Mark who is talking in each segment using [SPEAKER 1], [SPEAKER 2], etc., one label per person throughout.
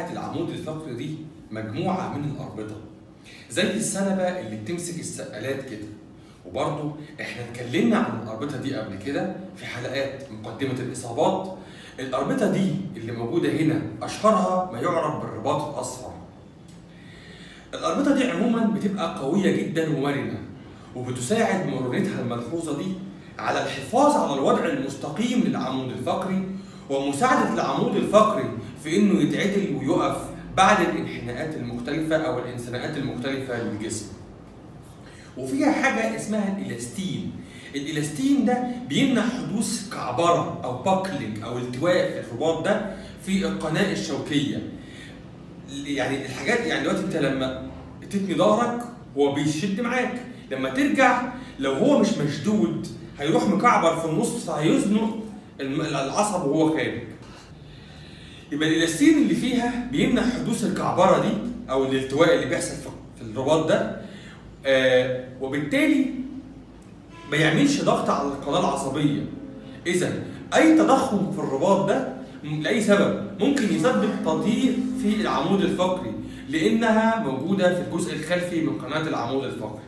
[SPEAKER 1] بتاعة العمود الفقري دي مجموعة من الأربطة زي السلبة اللي بتمسك السقالات كده وبرضه احنا اتكلمنا عن الأربطة دي قبل كده في حلقات مقدمة الإصابات الأربطة دي اللي موجودة هنا أشهرها ما يعرف بالرباط الأصفر الأربطة دي عموما بتبقى قوية جدا ومرنة وبتساعد مرونتها الملحوظة دي على الحفاظ على الوضع المستقيم للعمود الفقري ومساعدة العمود الفقري في إنه يتعدل ويقف بعد الانحناءات المختلفة أو الانثناءات المختلفة للجسم. وفيها حاجة اسمها الإلاستين. الإلاستين ده بيمنع حدوث كعبرة أو باكلينج أو التواء في الرباط ده في القناة الشوكية. يعني الحاجات يعني دلوقتي أنت لما تتني ظهرك هو بيشد معاك، لما ترجع لو هو مش مشدود هيروح مكعبر في النص فهيزنق العصب وهو خارج. يبقى الالاستين اللي فيها بيمنع حدوث الكعبره دي او الالتواء اللي بيحصل في الرباط ده آه وبالتالي ما يعملش ضغط على القناه العصبيه اذا اي تضخم في الرباط ده لاي سبب ممكن يسبب تضييق في العمود الفقري لانها موجوده في الجزء الخلفي من قناه العمود الفقري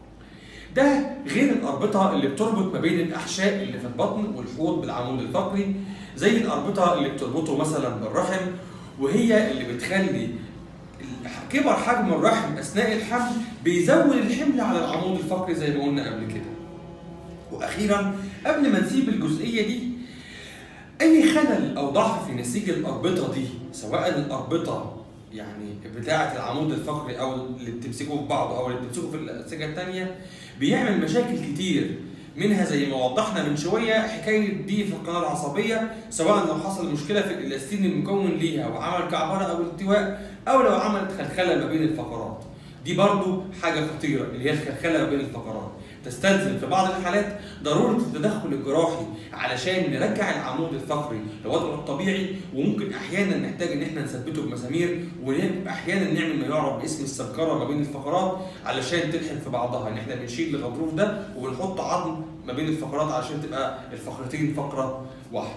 [SPEAKER 1] ده غير الأربطة اللي بتربط ما بين الأحشاء اللي في البطن والحوض بالعمود الفقري زي الأربطة اللي بتربطه مثلا بالرحم وهي اللي بتخلي كبر حجم الرحم أثناء الحمل بيزود الحمل على العمود الفقري زي ما قلنا قبل كده. وأخيرا قبل ما نسيب الجزئية دي أي خلل أو ضعف في نسيج الأربطة دي سواء الأربطة يعني بتاعة العمود الفقري أو اللي بتمسكه في بعض أو اللي بتمسكه في الأنسجة التانية بيعمل مشاكل كتير منها زي ما وضحنا من شويه حكايه دي في القناه العصبيه سواء لو حصل مشكله في الالاستين المكون ليها وعمل كعبره او التواء او لو عملت خلخله ما بين الفقرات دي برضو حاجه خطيره اللي هي الخلخله ما بين الفقرات تستلزم في بعض الحالات ضروره التدخل الجراحي علشان نرجع العمود الفقري لوضعه الطبيعي وممكن احيانا نحتاج ان احنا نثبته بمسامير واحيانا نعمل ما يعرف باسم السنكره ما بين الفقرات علشان تلحم في بعضها ان احنا بنشيل الغضروف ده وبنحط عظم ما بين الفقرات علشان تبقى الفقرتين فقره واحده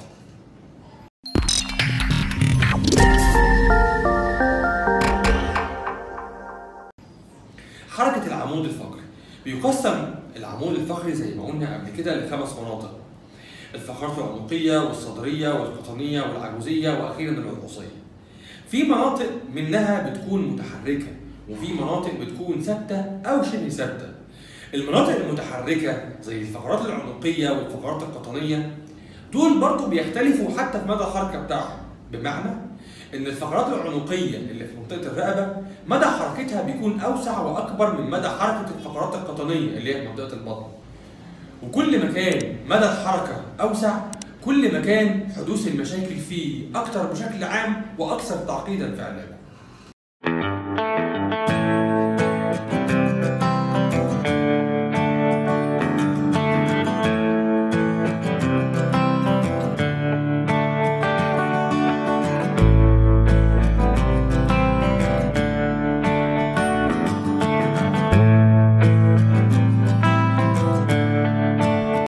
[SPEAKER 1] حركه العمود الفقري بيقسم العمود الفقري زي ما قلنا قبل كده لخمس مناطق الفقرات العنقية والصدرية والقطنية والعجوزية وأخيرا العروسية في مناطق منها بتكون متحركة وفي مناطق بتكون ثابتة أو شبه ثابتة المناطق المتحركة زي الفقرات العنقية والفقرات القطنية دول برضو بيختلفوا حتى في مدى الحركة بتاعهم بمعنى ان الفقرات العنقيه اللي في منطقه الرقبه مدى حركتها بيكون اوسع واكبر من مدى حركه الفقرات القطنيه اللي هي في منطقه البطن وكل ما كان مدى الحركه اوسع كل ما كان حدوث المشاكل فيه اكثر بشكل عام واكثر تعقيدا في علاجه